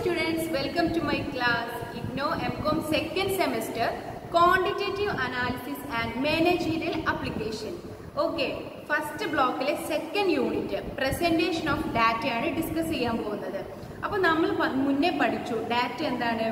students, welcome to my class IGNO MCOM second semester Quantitative Analysis and Managerial Application. Okay first ബ്ലോക്കിലെ second unit presentation of ഡാറ്റയാണ് discuss ചെയ്യാൻ പോകുന്നത് അപ്പോൾ നമ്മൾ പ- മുന്നേ പഠിച്ചു ഡാറ്റ എന്താണ്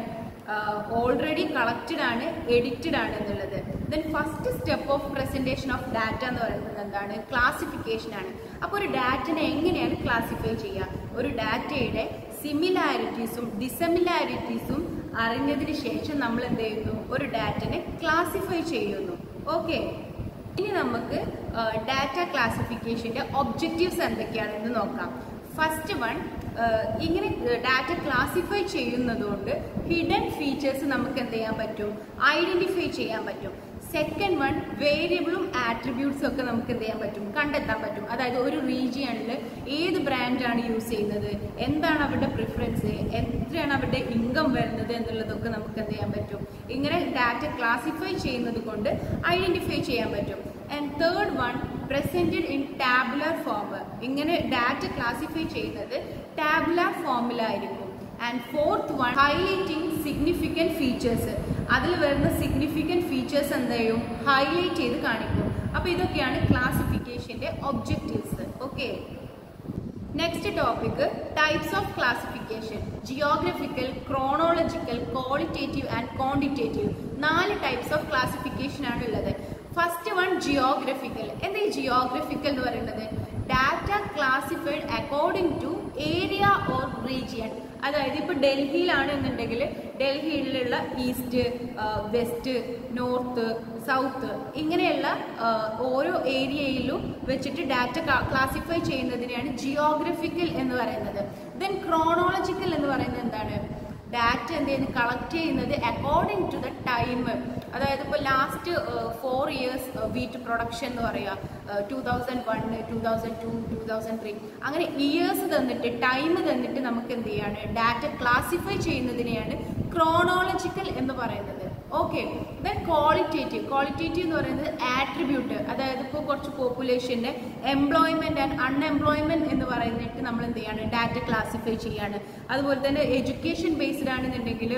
ഓൾറെഡി കളക്റ്റഡ് ആണ് എഡിറ്റഡ് ആണ് എന്നുള്ളത് then first step of presentation of data എന്ന് പറയുന്നത് എന്താണ് ക്ലാസിഫിക്കേഷൻ ആണ് അപ്പോൾ ഒരു ഡാറ്റനെ എങ്ങനെയാണ് ക്ലാസിഫൈ ചെയ്യുക ഒരു ഡാറ്റയുടെ സിമിലാരിറ്റീസും ഡിസമിലാരിറ്റീസും അറിഞ്ഞതിന് ശേഷം നമ്മൾ എന്ത് ചെയ്യുന്നു ഒരു ഡാറ്റനെ ക്ലാസിഫൈ ചെയ്യുന്നു ഓക്കെ ഇനി നമുക്ക് ഡാറ്റ ക്ലാസിഫിക്കേഷന്റെ ഒബ്ജക്റ്റീവ്സ് എന്തൊക്കെയാണെന്ന് നോക്കാം ഫസ്റ്റ് വൺ ഇങ്ങനെ ഡാറ്റ ക്ലാസിഫൈ ചെയ്യുന്നതുകൊണ്ട് ഹിഡൻ ഫീച്ചേഴ്സ് നമുക്ക് എന്ത് ചെയ്യാൻ പറ്റും ഐഡന്റിഫൈ ചെയ്യാൻ പറ്റും സെക്കൻഡ് വൺ വേരിയബിളും ആട്രിബ്യൂട്ട്സും ഒക്കെ നമുക്ക് എന്ത് ചെയ്യാൻ പറ്റും കണ്ടെത്താൻ പറ്റും അതായത് ഒരു റീജിയണിൽ ഏത് ബ്രാൻഡാണ് യൂസ് ചെയ്യുന്നത് എന്താണ് അവരുടെ പ്രിഫറൻസ് എത്രയാണ് അവരുടെ ഇൻകം വരുന്നത് എന്നുള്ളതൊക്കെ നമുക്ക് എന്ത് ചെയ്യാൻ പറ്റും ഇങ്ങനെ ഡാറ്റ ക്ലാസിഫൈ ചെയ്യുന്നത് കൊണ്ട് ഐഡന്റിഫൈ ചെയ്യാൻ പറ്റും and third one presented in tabular form ഇങ്ങനെ ഡാറ്റ ക്ലാസിഫൈ ചെയ്യുന്നത് ടാബുലർ ഫോമിലായിരിക്കും and fourth one highlighting significant features അതിൽ വരുന്ന സിഗ്നിഫിക്കൻറ്റ് ഫീച്ചേഴ്സ് എന്ത് ചെയ്യും ഹൈലൈറ്റ് ചെയ്ത് കാണിക്കും അപ്പോൾ ഇതൊക്കെയാണ് ക്ലാസിഫിക്കേഷൻ്റെ objectives okay next topic types of classification geographical chronological qualitative and quantitative നാല് ടൈപ്സ് ഓഫ് ക്ലാസിഫിക്കേഷൻ ആണ് ഉള്ളത് ഫസ്റ്റ് വൺ ജിയോഗ്രഫിക്കൽ എന്താ ഈ ജിയോഗ്രഫിക്കൽ എന്ന് പറയുന്നത് data classified according to area or region അതായത് ഇപ്പോൾ ഡൽഹിയിലാണെന്നുണ്ടെങ്കിൽ ഡൽഹിയിലുള്ള ഈസ്റ്റ് വെസ്റ്റ് നോർത്ത് സൗത്ത് ഇങ്ങനെയുള്ള ആ, ഓരോ ഏരിയയിലും വെച്ചിട്ട് ഡാറ്റ ക്ലാസിഫൈ ചെയ്യുന്നതിനെയാണ് ജിയോഗ്രഫിക്കൽ എന്ന് പറയുന്നത് ദെൻ ക്രോണോളജിക്കൽ എന്ന് പറയുന്നത് എന്താണ് ഡാറ്റ എന്ത് ചെയ്യുന്നത് കളക്ട് ചെയ്യുന്നത് അക്കോർഡിംഗ് ടു ദ ടൈം അതായത് ഇപ്പോൾ last four years wheat production എന്ന് പറയുക two thousand one two thousand two two thousand three അങ്ങനെ ഇയേഴ്സ് തന്നിട്ട് ടൈം തന്നിട്ട് നമുക്ക് എന്ത് ചെയ്യാണ് ഡാറ്റ ക്ലാസിഫൈ ചെയ്യുന്നതിനെയാണ് ക്രോണോളജിക്കൽ എന്ന് പറയുന്നത് ഓക്കെ ദെൻ ക്വാളിറ്റേറ്റീവ് ക്വാളിറ്റേറ്റീവ് എന്ന് പറയുന്നത് ആട്രിബ്യൂട്ട് അതായത് ഇപ്പോൾ കുറച്ച് പോപ്പുലേഷൻ്റെ എംപ്ലോയ്മെന്റ് ആൻഡ് അൺഎംപ്ലോയ്മെന്റ് എന്ന് പറയുന്നിട്ട് നമ്മൾ എന്ത് ചെയ്യാണ് ഡാറ്റ ക്ലാസിഫൈ ചെയ്യാണ് അതുപോലെ തന്നെ എഡ്യൂക്കേഷൻ ബേസ്ഡ് ആണെന്നുണ്ടെങ്കിൽ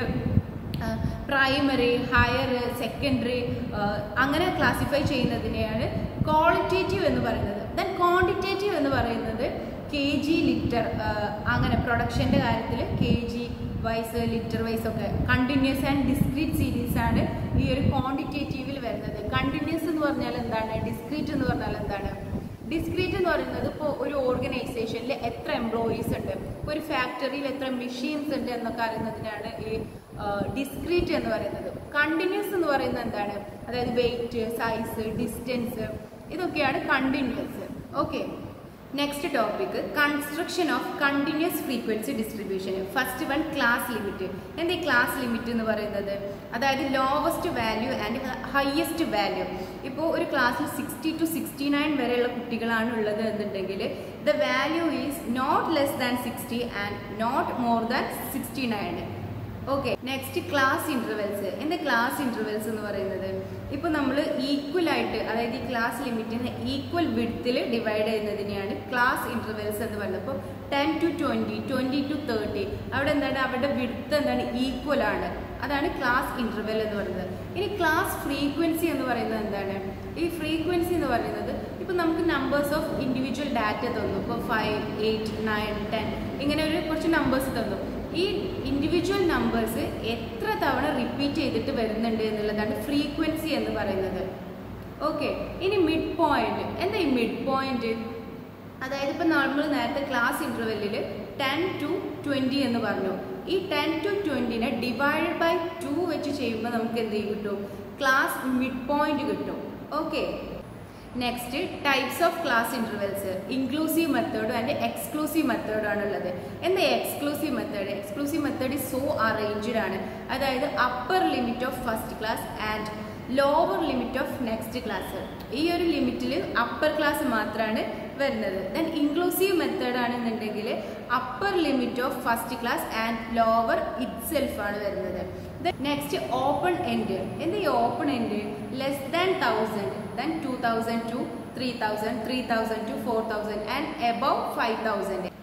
പ്രൈമറി ഹയർ സെക്കൻഡറി അങ്ങനെ ക്ലാസിഫൈ ചെയ്യുന്നതിനെയാണ് ക്വാളിറ്റേറ്റീവ് എന്ന് പറയുന്നത് ദെൻ ക്വാണ്ടിറ്റേറ്റീവ് എന്ന് പറയുന്നത് കെ ജി ലിറ്റർ അങ്ങനെ പ്രൊഡക്ഷൻ്റെ കാര്യത്തിൽ K G wise litre wise ഒക്കെ കണ്ടിന്യൂസ് ആൻഡ് ഡിസ്ക്രീറ്റ് സീരീസ് ആണ് ഈ ഒരു ക്വാണ്ടിറ്റേറ്റീവിൽ വരുന്നത് കണ്ടിന്യൂസ് എന്ന് പറഞ്ഞാൽ എന്താണ് ഡിസ്ക്രീറ്റ് എന്ന് പറഞ്ഞാൽ എന്താണ് ഡിസ്ക്രീറ്റ് എന്ന് പറയുന്നത് ഇപ്പോൾ ഒരു ഓർഗനൈസേഷനിൽ എത്ര എംപ്ലോയീസ് ഉണ്ട് ഇപ്പോൾ ഒരു ഫാക്ടറിയിൽ എത്ര മെഷീൻസ് ഉണ്ട് എന്നൊക്കെ അറിയുന്നതിനാണ് ഈ ഡിസ്ക്രീറ്റ് എന്ന് പറയുന്നത് കണ്ടിന്യൂസ് എന്ന് പറയുന്നത് എന്താണ് അതായത് വെയിറ്റ് സൈസ് ഡിസ്റ്റൻസ് ഇതൊക്കെയാണ് continuous okay next topic construction of continuous frequency distribution first one class limit എന്താ ഈ ക്ലാസ് ലിമിറ്റ് എന്ന് പറയുന്നത് അതായത് lowest value and highest value ഇപ്പോൾ ഒരു ക്ലാസ്സിൽ സിക്സ്റ്റി ടു സിക്സ്റ്റി നയൻ വരെയുള്ള കുട്ടികളാണ് ഉള്ളത് എന്നുണ്ടെങ്കിൽ the value is not less than sixty and not more than sixty nine okay next class intervals എന്താ ക്ലാസ് ഇന്റർവെൽസ് എന്ന് പറയുന്നത് ഇപ്പൊ നമ്മൾ ഈക്വൽ ആയിട്ട് അതായത് ഈ ക്ലാസ് ലിമിറ്റിനെ ഈക്വൽ വിഡ്ത്തിൽ ഡിവൈഡ് ചെയ്യുന്നതിനെയാണ് ക്ലാസ് ഇന്റർവെൽസ് എന്ന് പറയുന്നത് അപ്പോൾ ten to twenty twenty to thirty അവിടെ എന്താണ് അവരുടെ വിഡ്ത്ത് എന്താണ് ഈക്വൽ ആണ് അതാണ് ക്ലാസ് ഇന്റർവെൽ എന്ന് പറയുന്നത് ഇനി ക്ലാസ് ഫ്രീക്വൻസി എന്ന് പറയുന്നത് എന്താണ് ഈ ഫ്രീക്വൻസി എന്ന് പറയുന്നത് ഇപ്പം നമുക്ക് നമ്പേഴ്സ് ഓഫ് ഇൻഡിവിജ്വൽ ഡാറ്റ തന്നു ഇപ്പോൾ ഫൈവ് എയ്റ്റ് നയൻ ടെൻ ഇങ്ങനെ ഒരു കുറച്ച് നമ്പേഴ്സ് തന്നു ഈ ഇൻഡിവിജ്വൽ നമ്പേഴ്സ് എത്ര തവണ റിപ്പീറ്റ് ചെയ്തിട്ട് വരുന്നുണ്ട് എന്നുള്ളതാണ് ഫ്രീക്വൻസി എന്ന് പറയുന്നത് ഓക്കെ ഇനി മിഡ് പോയിന്റ് എന്താ ഈ മിഡ് പോയിന്റ് അതായത് ഇപ്പം നമ്മൾ നേരത്തെ ക്ലാസ് ഇൻ്റർവെല്ലിൽ ടെൻ ടു ട്വൻറ്റി എന്ന് പറഞ്ഞു ഈ ടെൻ ടു ട്വൻറ്റിനെ ഡിവൈഡഡ് ബൈ ടു വെച്ച് ചെയ്യുമ്പോൾ നമുക്ക് എന്ത് ചെയ്യും കിട്ടും ക്ലാസ് മിഡ് പോയിന്റ് കിട്ടും okay next types of class intervals inclusive മെത്തേഡും ആൻഡ് എക്സ്ക്ലൂസീവ് മെത്തേഡും ആണുള്ളത് എന്താ exclusive method exclusive method so arranged ആണ് അതായത് upper limit of first class and lower limit of next class ഈ ഒരു ലിമിറ്റിൽ അപ്പർ ക്ലാസ് മാത്രമാണ് വരുന്നത് ദെൻ ഇൻക്ലൂസീവ് മെത്തേഡ് ആണെന്നുണ്ടെങ്കിൽ upper limit of first class and lower itself ആണ് വരുന്നത് നെക്സ്റ്റ് ഓപ്പൺ എൻഡ് എന്താ ഈ open end less than thousand then two thousand to three thousand three thousand to four thousand and above five thousand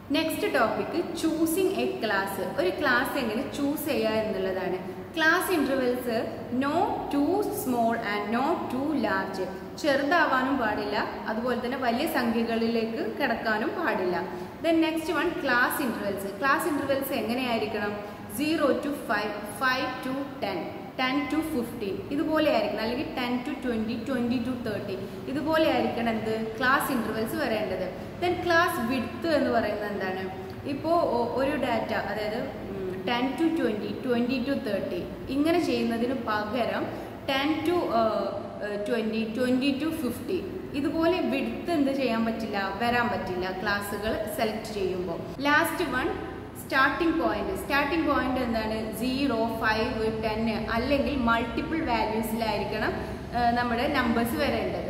next topic choosing a class ഒരു class എങ്ങനെ choose ചെയ്യുക എന്നുള്ളതാണ് class intervals no too small and no too large ചെറുതാവാനും പാടില്ല അതുപോലെ തന്നെ വലിയ സംഖ്യകളിലേക്ക് കിടക്കാനും പാടില്ല then next one class intervals class intervals എങ്ങനെയായിരിക്കണം zero to five five to ten ten to fifteen ഇതുപോലെ ആയിരിക്കണം അല്ലെങ്കിൽ ten to twenty twenty to thirty ഇതുപോലെ ആയിരിക്കണം എന്ത് ക്ലാസ് ഇൻ്റർവെൽസ് വരേണ്ടത് ദെൻ ക്ലാസ് വിഡ്ത്ത് എന്ന് പറയുന്നത് എന്താണ് ഇപ്പോൾ ഒരു ഡാറ്റ അതായത് ten to twenty twenty to thirty ഇങ്ങനെ ചെയ്യുന്നതിന് പകരം ten to twenty twenty to fifty ഇതുപോലെ വിഡ്ത്ത് എന്ത് ചെയ്യാൻ പറ്റില്ല വരാൻ പറ്റില്ല ക്ലാസ്സുകൾ സെലക്ട് ചെയ്യുമ്പോൾ last one starting point starting point എന്താണ് സീറോ ഫൈവ് ടെൻ അല്ലെങ്കിൽ മൾട്ടിപ്പിൾ വാല്യൂസിലായിരിക്കണം നമ്മുടെ നമ്പേഴ്സ് വരേണ്ടത്